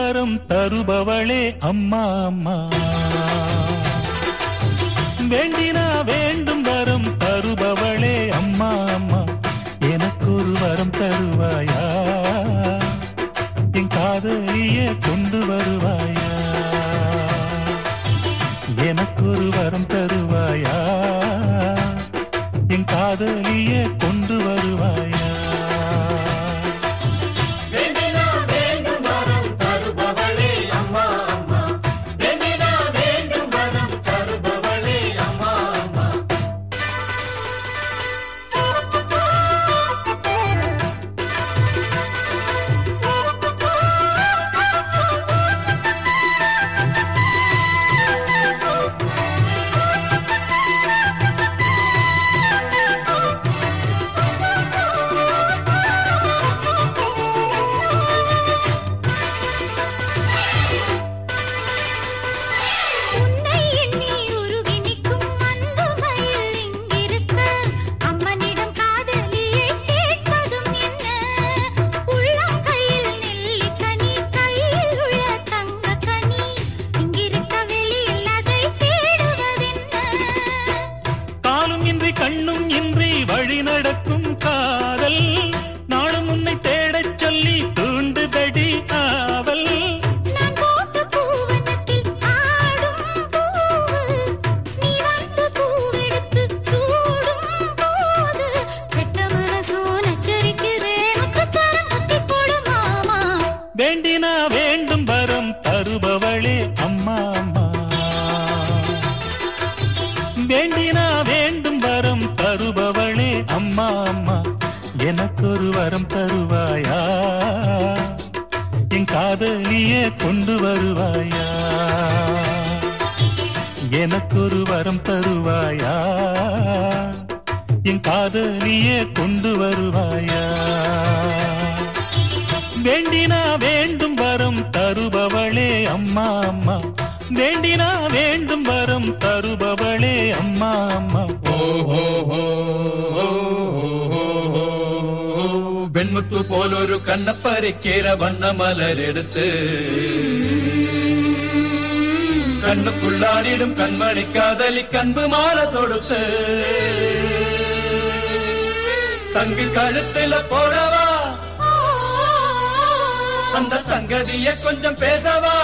வரம் தருபவளே அம்மா அம்மா வேண்டினா வேண்டும் வரம் தருபவளே அம்மா அம்மா எனக்கு ஒரு வரம் தருவாயா என் காதலிய கொண்டு வருவாயா எனக்கு ஒரு வரம் தருவாயா என் காதலிய கொண்டு வருவாயா வேண்டினா வேண்டும் வரம் தருபவளே அம்மா அம்மா வேண்டினா வேண்டும் வரம் தருபவளே அம்மா அம்மா உன்னை எண்ணி உருகி நிற்கும் அன்பு மயில் இங்கிருக்க அம்மனிடம் காதலியை கேட்பதும் என்ன உள்ளம் கையில் நெல்லிக்கனி கையில் உள்ள தங்க கனி இங்கிருக்க வெளியில் அதை தேடுவதென்ன காலும் இன்றி கண்ணும் இன்றி வழி நடக்கும் காதல் நாளும் உன்னை தேடச் சொல்லி தூண்டுதடி ஆவல் நான் போட்ட பூவனத்தில் ஆடும் பூவு நீ வந்து பூவெடுத்து சூடும் போது கெட்ட மனசோ நச்சரிக்கிறே முத்துச்சாரம் கட்டி போடு மாமா வேண்டினா வேண்டும் வரம் தருபவளே அம்மா அம்மா வேண்டினா வேண்டும் வரம் தருபவளே அம்மா அம்மா எனக்கு ஒரு வரம் தருவாயா என் காதலிய கொண்டு வருவாயா எனக்கு ஒரு வரம் தருவாயா என் காதலிய கொண்டு வருவாயா வேண்டினா வேண்டும் வரம் தருபவளே அம்மா அம்மா வேண்டினா வேண்டும் வரம் தருபவளே அம்மா அம்மா വെൺമുത്തു പോലൊരു കണ്ണപ്പരക്കേറ വണ്ണമലരെടുത്ത് കണ്ണുക്കുള്ളാടിടും കൺമണി കാതലി കൺപ് മാല തൊടുത്ത് சங்கு கழுத்துல போடவா அந்த சங்கதிய கொஞ்சம் பேசவா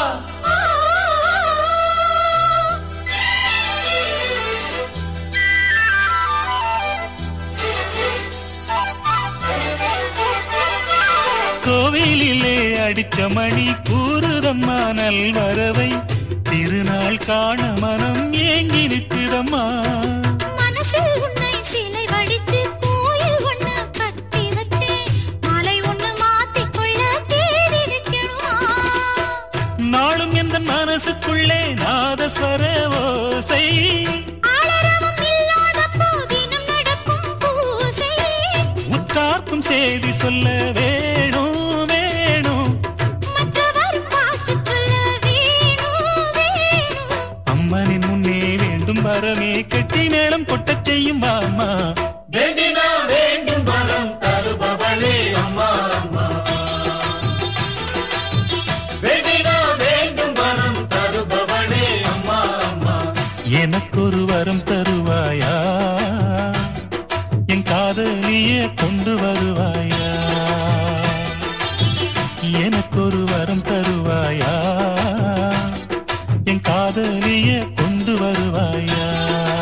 கோவிலிலே அடிச்ச மணி கூறுதம்மா நல்வரவை திருநாள் காண மனம் ஏங்கி நிற்குதம்மா மனசில் உன்னை சிலை வடிச்சு கோயில் ஒண்ணு கட்டி வச்சேன் மாலை ஒண்ணு மாத்திக்கொள்ள தேடி வைக்கணுமா நாளும் எந்த மனசுக்குள்ளே நாதஸ்வர ஓசை ஆளரவம் இல்லாதப்போ தினம் நடக்கும் பூசை உற்றார்க்கும் செய்தி சொல்ல வேணும் வேணும் மற்றவர் பாட்டு சொல்ல வேணும் வேணும் அம்மனின் முன்னே வேண்டும் வரமே கெட்டி மேளம் கொட்டச் செய்யும் வாமா வேண்டினா வேண்டும் வரம் தருபவளே அம்மா அம்மா வேண்டினா வேண்டும் வரம் தருபவளே அம்மா அம்மா எனக்கொரு வரம் தருவாயா என் காதலிய கொண்டு வருவாயா எனக்கொரு வரம் தருவாயா என் காதலிய கொண்டு வருவாயா